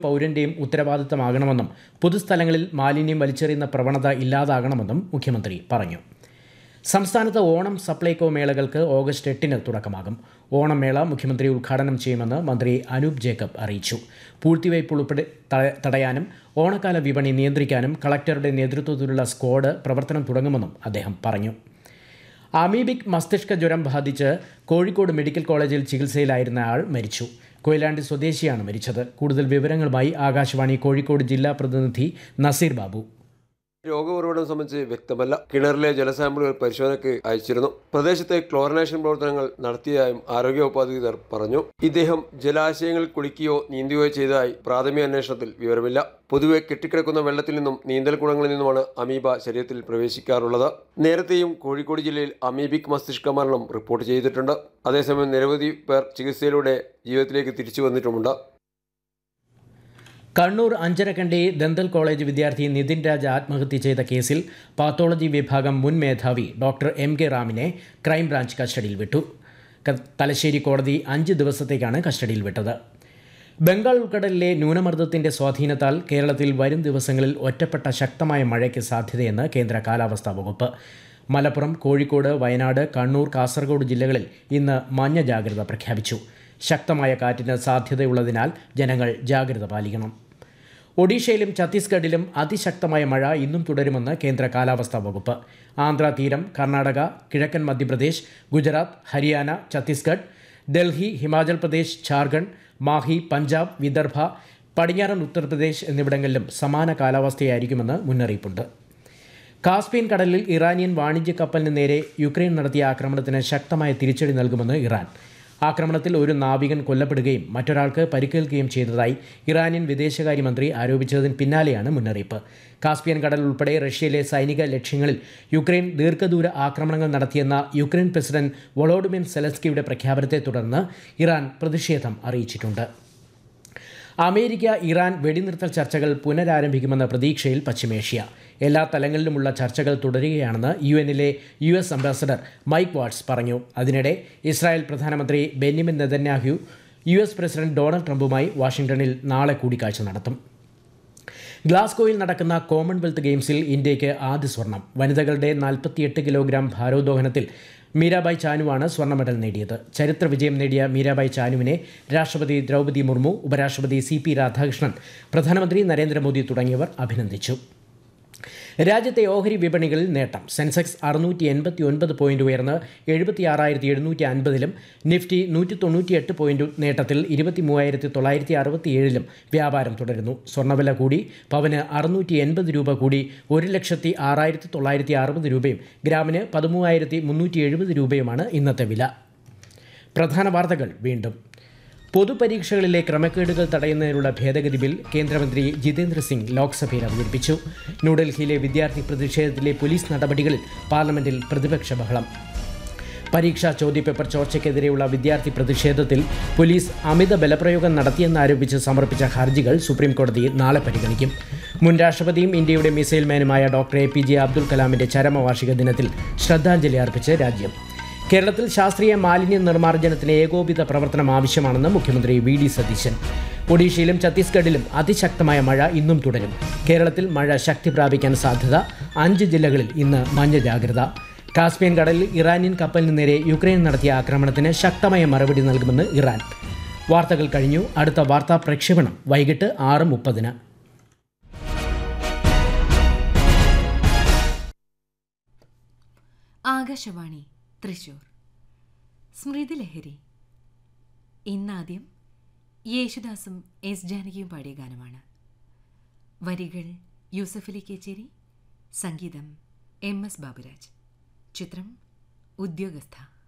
പൗരന്റെയും ഉത്തരവാദിത്തമാകണമെന്നും പൊതുസ്ഥലങ്ങളിൽ മാലിന്യം വലിച്ചെറിയുന്ന പ്രവണത ഇല്ലാതാകണമെന്നും മുഖ്യമന്ത്രി പറഞ്ഞു സംസ്ഥാനത്ത് ഓണം സപ്ലൈകോ മേളകൾക്ക് ഓഗസ്റ്റ് എട്ടിന് തുടക്കമാകും ഓണം മേള മുഖ്യമന്ത്രി ഉദ്ഘാടനം ചെയ്യുമെന്ന് മന്ത്രി അനൂപ് ജേക്കബ് അറിയിച്ചു പൂഴ്ത്തിവയ്പ് ഉൾപ്പെടെ ത- തടയാനും ഓണക്കാല വിപണി നിയന്ത്രിക്കാനും കളക്ടറുടെ നേതൃത്വത്തിലുള്ള സ്ക്വാഡ് പ്രവർത്തനം തുടങ്ങുമെന്നും അദ്ദേഹം പറഞ്ഞു അമീബിക് മസ്തിഷ്ക ജ്വരം ബാധിച്ച് കോഴിക്കോട് മെഡിക്കൽ കോളേജിൽ ചികിത്സയിലായിരുന്ന ആൾ മരിച്ചു കൊയിലാണ്ടി സ്വദേശിയാണ് മരിച്ചത് കൂടുതൽ വിവരങ്ങളുമായി ആകാശവാണി കോഴിക്കോട് ജില്ലാ പ്രതിനിധി നസീർ ബാബു രോഗഉറവിടം സംബന്ധിച്ച് വ്യക്തമല്ല കിണറിലെ ജലസാമ്പിളുകൾ പരിശോധനയ്ക്ക് അയച്ചിരുന്നു പ്രദേശത്തെ ക്ലോറിനേഷൻ പ്രവർത്തനങ്ങൾ നടത്തിയതായും ആരോഗ്യവകുപ്പ് അധികൃതർ പറഞ്ഞു ഇദ്ദേഹം ജലാശയങ്ങളിൽ കുളിക്കുകയോ നീന്തുകയോ ചെയ്തതായി പ്രാഥമിക അന്വേഷണത്തിൽ വിവരമില്ല പൊതുവെ കെട്ടിക്കിടക്കുന്ന വെള്ളത്തിൽ നിന്നും നീന്തൽക്കുളങ്ങളിൽ നിന്നുമാണ് അമീബ ശരീരത്തിൽ പ്രവേശിക്കാറുള്ളത് നേരത്തെയും കോഴിക്കോട് ജില്ലയിൽ അമീബിക് മസ്തിഷ്ക മരണം റിപ്പോർട്ട് ചെയ്തിട്ടുണ്ട് അതേസമയം നിരവധി പേർ ചികിത്സയിലൂടെ ജീവിതത്തിലേക്ക് തിരിച്ചു വന്നിട്ടുമുണ്ട് കണ്ണൂർ അഞ്ചരക്കണ്ടി ദന്തൽ കോളേജ് വിദ്യാർത്ഥി നിതിൻ രാജ് ആത്മഹത്യ ചെയ്ത കേസിൽ പാത്തോളജി വിഭാഗം മുൻ മേധാവി ഡോക്ടർ എം കെ റാമിനെ ക്രൈംബ്രാഞ്ച് കസ്റ്റഡിയിൽ വിട്ടു ക- തലശ്ശേരി കോടതി അഞ്ച് ദിവസത്തേക്കാണ് കസ്റ്റഡിയിൽ വിട്ടത് ബംഗാൾ ഉൾക്കടലിലെ ന്യൂനമർദ്ദത്തിന്റെ സ്വാധീനത്താൽ കേരളത്തിൽ വരും ദിവസങ്ങളിൽ ഒറ്റപ്പെട്ട ശക്തമായ മഴയ്ക്ക് സാധ്യതയെന്ന് കേന്ദ്ര കാലാവസ്ഥാ വകുപ്പ് മലപ്പുറം കോഴിക്കോട് വയനാട് കണ്ണൂർ കാസർഗോഡ് ജില്ലകളിൽ ഇന്ന് മഞ്ഞ ജാഗ്രത പ്രഖ്യാപിച്ചു ശക്തമായ കാറ്റിന് സാധ്യതയുള്ളതിനാൽ ജനങ്ങൾ ജാഗ്രത പാലിക്കണം ഒഡീഷയിലും ഛത്തീസ്ഗഡിലും അതിശക്തമായ മഴ ഇന്നും തുടരുമെന്ന് കേന്ദ്ര കാലാവസ്ഥാ വകുപ്പ് ആന്ധ്ര തീരം കർണാടക കിഴക്കൻ മധ്യപ്രദേശ് ഗുജറാത്ത് ഹരിയാന ഛത്തീസ്ഗഡ് ഡൽഹി ഹിമാചൽ പ്രദേശ് ഝാർഖണ്ഡ് മാഹി പഞ്ചാബ് വിദർഭ പടിഞ്ഞാറൻ ഉത്തർപ്രദേശ് എന്നിവിടങ്ങളിലും സമാന കാലാവസ്ഥയായിരിക്കുമെന്ന് മുന്നറിയിപ്പുണ്ട് കാസ്പിയൻ കടലിൽ ഇറാനിയൻ വാണിജ്യ കപ്പലിന് നേരെ യുക്രൈൻ നടത്തിയ ആക്രമണത്തിന് ശക്തമായ തിരിച്ചടി നൽകുമെന്ന് ഇറാൻ ആക്രമണത്തിൽ ഒരു നാവികൻ കൊല്ലപ്പെടുകയും മറ്റൊരാൾക്ക് പരിക്കേൽക്കുകയും ചെയ്തതായി ഇറാനിയൻ വിദേശകാര്യമന്ത്രി ആരോപിച്ചതിന് പിന്നാലെയാണ് മുന്നറിയിപ്പ് കാസ്പിയൻ കടൽ ഉൾപ്പെടെ റഷ്യയിലെ സൈനിക ലക്ഷ്യങ്ങളിൽ യുക്രൈൻ ദീർഘദൂര ആക്രമണങ്ങൾ നടത്തിയെന്ന യുക്രൈൻ പ്രസിഡന്റ് വൊളോഡിമിർ സെലസ്കിയുടെ പ്രഖ്യാപനത്തെ തുടർന്ന് ഇറാൻ പ്രതിഷേധം അറിയിച്ചിട്ടുണ്ട് അമേരിക്ക ഇറാൻ വെടിനിർത്തൽ ചർച്ചകൾ പുനരാരംഭിക്കുമെന്ന പ്രതീക്ഷയിൽ പശ്ചിമേഷ്യ എല്ലാ തലങ്ങളിലുമുള്ള ചർച്ചകൾ തുടരുകയാണെന്ന് യു എന്നിലെ U S ambassador Mike Waltz പറഞ്ഞു അതിനിടെ ഇസ്രായേൽ പ്രധാനമന്ത്രി Benjamin Netanyahu U S president Donald ട്രംപുമായി വാഷിംഗ്ടണിൽ നാളെ കൂടിക്കാഴ്ച നടത്തും ഗ്ലാസ്ഗോയിൽ നടക്കുന്ന കോമൺവെൽത്ത് ഗെയിംസിൽ ഇന്ത്യയ്ക്ക് ആദ്യ സ്വർണം വനിതകളുടെ നാൽപ്പത്തിയെട്ട് കിലോഗ്രാം ഭാരോദ്വഹനത്തിൽ മീരാബായ് ചാനുവാണ് സ്വർണ്ണ മെഡൽ നേടിയത് ചരിത്ര വിജയം നേടിയ മീരാബായ് ചാനുവിനെ രാഷ്ട്രപതി ദ്രൗപദി മുർമു ഉപരാഷ്ട്രപതി സി പി രാധാകൃഷ്ണൻ പ്രധാനമന്ത്രി നരേന്ദ്രമോദി തുടങ്ങിയവർ അഭിനന്ദിച്ചു രാജ്യത്തെ ഓഹരി വിപണികളിൽ നേട്ടം സെൻസെക്സ് അറുന്നൂറ്റി എൺപത്തി ഒൻപത് പോയിന്റ് ഉയർന്ന് എഴുപത്തി ആറായിരത്തി എഴുന്നൂറ്റി അൻപതിലും നിഫ്റ്റി നൂറ്റി തൊണ്ണൂറ്റിയെട്ട് പോയിന്റ് നേട്ടത്തിൽ ഇരുപത്തി മൂവായിരത്തി തൊള്ളായിരത്തി അറുപത്തിയേഴിലും വ്യാപാരം തുടരുന്നു സ്വർണ്ണവില കൂടി പവന് അറുന്നൂറ്റി എൺപത് രൂപ കൂടി ഒരു ലക്ഷത്തി ആറായിരത്തി തൊള്ളായിരത്തി അറുപത് രൂപയും ഗ്രാമിന് പതിമൂവായിരത്തി മുന്നൂറ്റി എഴുപത് രൂപയുമാണ് ഇന്നത്തെ വില പ്രധാന വാർത്തകൾ വീണ്ടും പൊതുപരീക്ഷകളിലെ ക്രമക്കേടുകൾ തടയുന്നതിനുള്ള ഭേദഗതി ബിൽ കേന്ദ്രമന്ത്രി ജിതേന്ദ്ര സിംഗ് ലോക്സഭയിൽ അവതരിപ്പിച്ചു ന്യൂഡൽഹിയിലെ വിദ്യാർത്ഥി പ്രതിഷേധത്തിലെ പോലീസ് നടപടികളിൽ പാർലമെന്റിൽ പ്രതിപക്ഷ ബഹളം പരീക്ഷാ ചോദ്യപേപ്പർ ചോർച്ചയ്ക്കെതിരെയുള്ള വിദ്യാർത്ഥി പ്രതിഷേധത്തിൽ പോലീസ് അമിത ബലപ്രയോഗം നടത്തിയെന്നാരോപിച്ച് സമർപ്പിച്ച ഹർജികൾ സുപ്രീംകോടതി നാളെ പരിഗണിക്കും മുൻ രാഷ്ട്രപതിയും ഇന്ത്യയുടെ മിസൈൽ മാനുമായ doctor A P J Abdul കലാമിന്റെ ചരമവാർഷിക ദിനത്തിൽ ശ്രദ്ധാഞ്ജലി അർപ്പിച്ച് രാജ്യം കേരളത്തിൽ ശാസ്ത്രീയ മാലിന്യ നിർമ്മാർജ്ജനത്തിന് ഏകോപിത പ്രവർത്തനം ആവശ്യമാണെന്ന് മുഖ്യമന്ത്രി വി ഡി സതീശൻ ഒഡീഷയിലും ഛത്തീസ്ഗഡിലും അതിശക്തമായ മഴ ഇന്നും തുടരും കേരളത്തിൽ മഴ ശക്തി പ്രാപിക്കാൻ സാധ്യത അഞ്ച് ജില്ലകളിൽ ഇന്ന് മഞ്ഞ ജാഗ്രത കാസ്പിയൻ കടലിൽ ഇറാനിയൻ കപ്പലിന് നേരെ യുക്രൈൻ നടത്തിയ ആക്രമണത്തിന് ശക്തമായ മറുപടി നൽകുമെന്ന് ഇറാൻ വാർത്തകൾ കഴിഞ്ഞു അടുത്ത വാർത്താ പ്രക്ഷേപണം വൈകിട്ട് ആറ് മുപ്പതിന് ആകാശവാണി തൃശൂർ സ്മൃതി ലഹരി ഇന്നാദ്യം യേശുദാസും എസ് ജാനകിയും പാടിയ ഗാനമാണ് വരികൾ യൂസഫലി കേച്ചേരി സംഗീതം എം എസ് ബാബുരാജ് ചിത്രം ഉദ്യോഗസ്ഥ